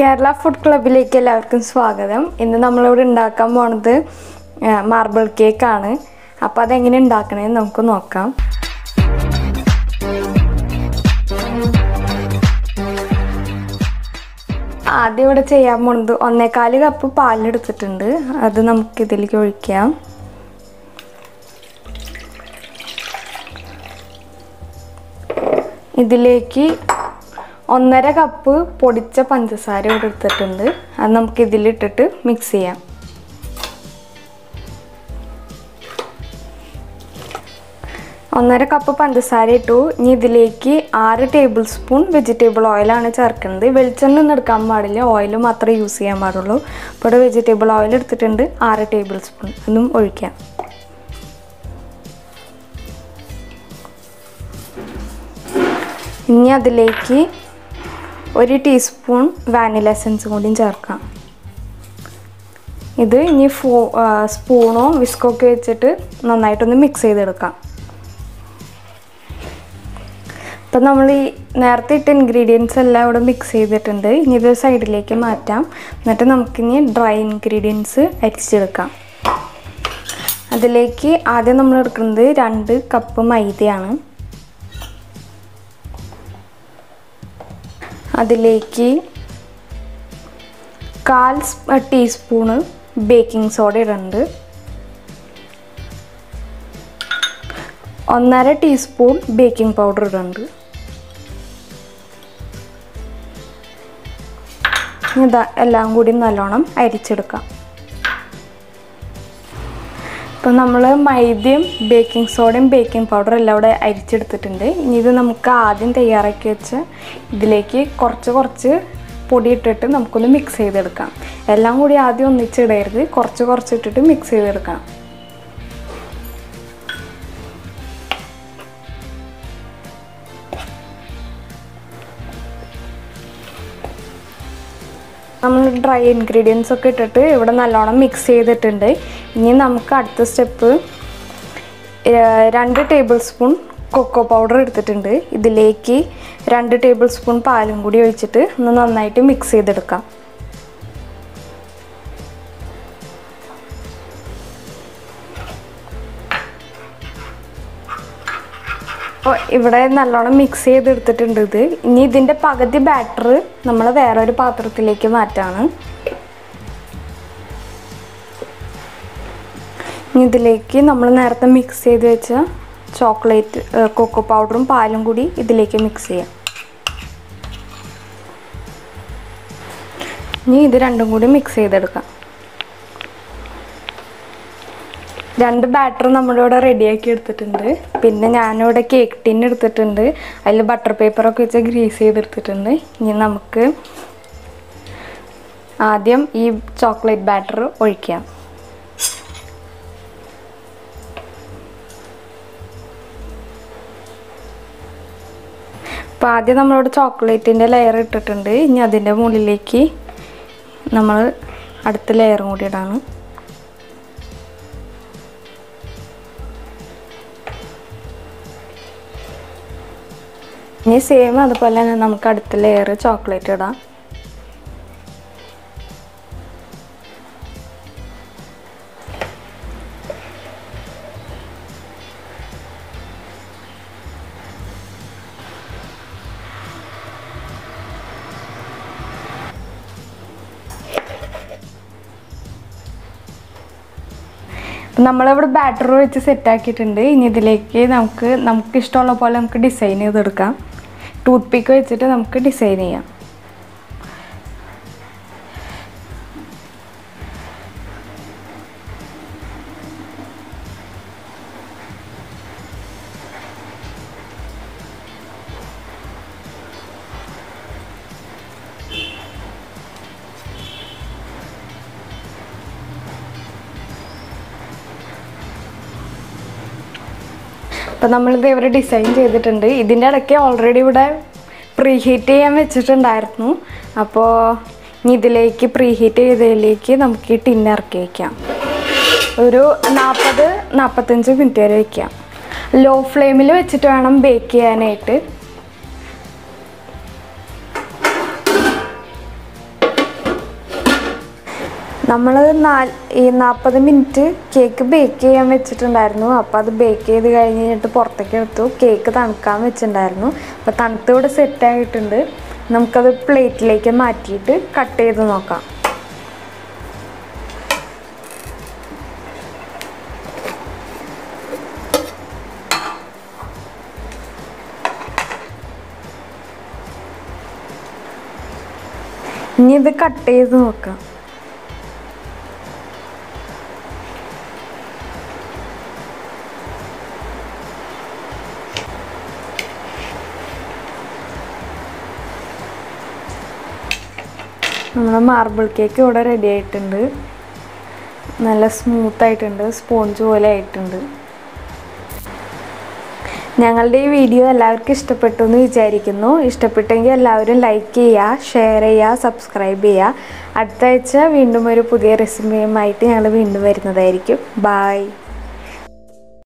Kerala food ക്ലബിലേക്ക് എല്ലാവർക്കും സ്വാഗതം ഇന്ന് നമ്മളിവിടെ ഉണ്ടാക്കാൻ പോണത് മാർബിൾ കേക്കാണ് അപ്പോൾ അതെങ്ങനെ ഉണ്ടാക്കണേന്ന് നമുക്ക് നോക്കാം ആദ്യം ഇവിടെ ചെയ്യാൻ പോണത് ഒന്നേകാല് കപ്പ് പാലെടുത്തിട്ടുണ്ട് അത് നമുക്ക് ഇതിലേക്ക് ഒഴിക്കാം ഇതിലേക്ക് ഒന്നര കപ്പ് പൊടിച്ച പഞ്ചസാര ഇവിടെ എടുത്തിട്ടുണ്ട് അത് നമുക്ക് ഇതിലിട്ടിട്ട് മിക്സ് ചെയ്യാം ഒന്നര കപ്പ് പഞ്ചസാര ഇട്ടു ഇനി ഇതിലേക്ക് ആറ് ടേബിൾ സ്പൂൺ വെജിറ്റബിൾ ഓയിലാണ് ചേർക്കുന്നത് വെളിച്ചെണ്ണ ഒന്നും എടുക്കാൻ പാടില്ല ഓയിൽ മാത്രമേ യൂസ് ചെയ്യാൻ പാടുള്ളൂ അപ്പോൾ ഇവിടെ വെജിറ്റബിൾ ഓയിൽ എടുത്തിട്ടുണ്ട് ആറ് ടേബിൾ സ്പൂൺ അതും ഒഴിക്കാം ഇനി അതിലേക്ക് ഒരു ടീസ്പൂൺ വാനില എസൻസ് കൂടിയും ചേർക്കാം ഇത് ഇനി ഫോ സ്പൂണോ വിസ്കോ ഒക്കെ വെച്ചിട്ട് നന്നായിട്ടൊന്ന് മിക്സ് ചെയ്തെടുക്കാം അപ്പം നമ്മൾ ഈ നേരത്തെ ഇട്ട ഇൻഗ്രീഡിയൻസ് എല്ലാം ഇവിടെ മിക്സ് ചെയ്തിട്ടുണ്ട് ഇനി ഇത് സൈഡിലേക്ക് മാറ്റാം എന്നിട്ട് നമുക്കിനി ഡ്രൈ ഇൻഗ്രീഡിയൻസ് അരിച്ചെടുക്കാം അതിലേക്ക് ആദ്യം നമ്മൾ എടുക്കുന്നത് രണ്ട് കപ്പ് മൈദയാണ് അതിലേക്ക് കാൽ ടീസ്പൂണ് ബേക്കിംഗ് സോഡ ഇടുന്നുണ്ട് ഒന്നര ടീസ്പൂൺ ബേക്കിംഗ് പൗഡർ ഇടുന്നുണ്ട് ഇതാ എല്ലാം കൂടി നല്ലോണം അരിച്ചെടുക്കാം ഇപ്പം നമ്മൾ മൈദയും ബേക്കിംഗ് സോഡയും ബേക്കിംഗ് പൗഡറും എല്ലാം ഇവിടെ അരിച്ചെടുത്തിട്ടുണ്ട് ഇനി ഇത് നമുക്ക് ആദ്യം തയ്യാറാക്കി വെച്ച് ഇതിലേക്ക് കുറച്ച് കുറച്ച് പൊടി ഇട്ടിട്ട് നമുക്കൊന്ന് മിക്സ് ചെയ്തെടുക്കാം എല്ലാം കൂടി ആദ്യം ഒന്നിച്ചിടരുത് കുറച്ച് കുറച്ച് ഇട്ടിട്ട് മിക്സ് ചെയ്തെടുക്കണം നമ്മൾ ഡ്രൈ ഇൻഗ്രീഡിയൻസ് ഒക്കെ ഇട്ടിട്ട് ഇവിടെ നല്ലോണം മിക്സ് ചെയ്തിട്ടുണ്ട് ഇനി നമുക്ക് അടുത്ത സ്റ്റെപ്പ് രണ്ട് ടേബിൾ സ്പൂൺ കൊക്കോ പൗഡർ എടുത്തിട്ടുണ്ട് ഇതിലേക്ക് രണ്ട് ടേബിൾ സ്പൂൺ പാലും കൂടി ഒഴിച്ചിട്ട് ഒന്ന് നന്നായിട്ട് മിക്സ് ചെയ്തെടുക്കാം അപ്പോൾ ഇവിടെ നല്ലോണം മിക്സ് ചെയ്തെടുത്തിട്ടുണ്ട് ഇത് ഇനി ഇതിൻ്റെ പകുതി ബാറ്റർ നമ്മൾ വേറൊരു പാത്രത്തിലേക്ക് മാറ്റാണ് ഇനി ഇതിലേക്ക് നമ്മൾ നേരത്തെ മിക്സ് ചെയ്ത് വെച്ച ചോക്ലേറ്റ് കൊക്കോ പൗഡറും പാലും കൂടി ഇതിലേക്ക് മിക്സ് ചെയ്യാം ഇനി ഇത് രണ്ടും കൂടി മിക്സ് ചെയ്തെടുക്കാം രണ്ട് ബാറ്റർ നമ്മളിവിടെ റെഡിയാക്കി എടുത്തിട്ടുണ്ട് പിന്നെ ഞാനിവിടെ കേക്ക് ടിൻ എടുത്തിട്ടുണ്ട് അതിൽ ബട്ടർ പേപ്പറൊക്കെ വെച്ച് ഗ്രീസ് ചെയ്തെടുത്തിട്ടുണ്ട് ഇനി നമുക്ക് ആദ്യം ഈ ചോക്ലേറ്റ് ബാറ്റർ ഒഴിക്കാം അപ്പോൾ ആദ്യം നമ്മളിവിടെ ചോക്ലേറ്റിൻ്റെ ലെയർ ഇട്ടിട്ടുണ്ട് ഇനി അതിൻ്റെ മുകളിലേക്ക് നമ്മൾ അടുത്ത ലെയറും കൂടി ഇടാണ് ഇനി സെയിം അതുപോലെ തന്നെ നമുക്ക് അടുത്ത ലെയർ ചോക്ലേറ്റ് ഇടാം നമ്മളിവിടെ ബാറ്റർ വെച്ച് സെറ്റ് ആക്കിയിട്ടുണ്ട് ഇനി ഇതിലേക്ക് നമുക്ക് നമുക്ക് ഇഷ്ടമുള്ള പോലെ നമുക്ക് ഡിസൈൻ ചെയ്തെടുക്കാം ടൂത്ത് പിക്ക് വെച്ചിട്ട് നമുക്ക് ഡിസൈൻ ചെയ്യാം അപ്പോൾ നമ്മളിത് ഇവിടെ ഡിസൈൻ ചെയ്തിട്ടുണ്ട് ഇതിൻ്റെ ഇടയ്ക്ക് ഓൾറെഡി ഇവിടെ പ്രീ ഹീറ്റ് ചെയ്യാൻ വെച്ചിട്ടുണ്ടായിരുന്നു അപ്പോൾ ഇനി ഇതിലേക്ക് പ്രീ ഹീറ്റ് ചെയ്തതിലേക്ക് നമുക്ക് ഈ ടിന്ന് ഇറക്കി വയ്ക്കാം ഒരു നാൽപ്പത് നാൽപ്പത്തഞ്ച് മിനിറ്റ് വരെ വയ്ക്കാം ലോ ഫ്ലെയിമിൽ വെച്ചിട്ട് വേണം ബേക്ക് ചെയ്യാനായിട്ട് നമ്മൾ നാല് ഈ നാൽപ്പത് മിനിറ്റ് കേക്ക് ബേക്ക് ചെയ്യാൻ വെച്ചിട്ടുണ്ടായിരുന്നു അപ്പോൾ അത് ബേക്ക് ചെയ്ത് കഴിഞ്ഞ് കഴിഞ്ഞിട്ട് പുറത്തേക്ക് എടുത്തു കേക്ക് തണുക്കാൻ വെച്ചിട്ടുണ്ടായിരുന്നു അപ്പോൾ തണുത്ത് ഇവിടെ സെറ്റായിട്ടുണ്ട് നമുക്കത് പ്ലേറ്റിലേക്ക് മാറ്റിയിട്ട് കട്ട് ചെയ്ത് നോക്കാം ഇനി ഇത് കട്ട് ചെയ്ത് നോക്കാം നമ്മുടെ മാർബിൾ കേക്ക് ഇവിടെ റെഡി ആയിട്ടുണ്ട് നല്ല സ്മൂത്ത് ആയിട്ടുണ്ട് സ്പോഞ്ച് പോലെ ആയിട്ടുണ്ട് ഞങ്ങളുടെ ഈ വീഡിയോ എല്ലാവർക്കും ഇഷ്ടപ്പെട്ടു എന്ന് വിചാരിക്കുന്നു ഇഷ്ടപ്പെട്ടെങ്കിൽ എല്ലാവരും ലൈക്ക് ചെയ്യുക ഷെയർ ചെയ്യുക സബ്സ്ക്രൈബ് ചെയ്യുക അടുത്ത ആഴ്ച വീണ്ടും ഒരു പുതിയ റെസിപ്പിയുമായിട്ട് ഞങ്ങൾ വീണ്ടും വരുന്നതായിരിക്കും ബായ്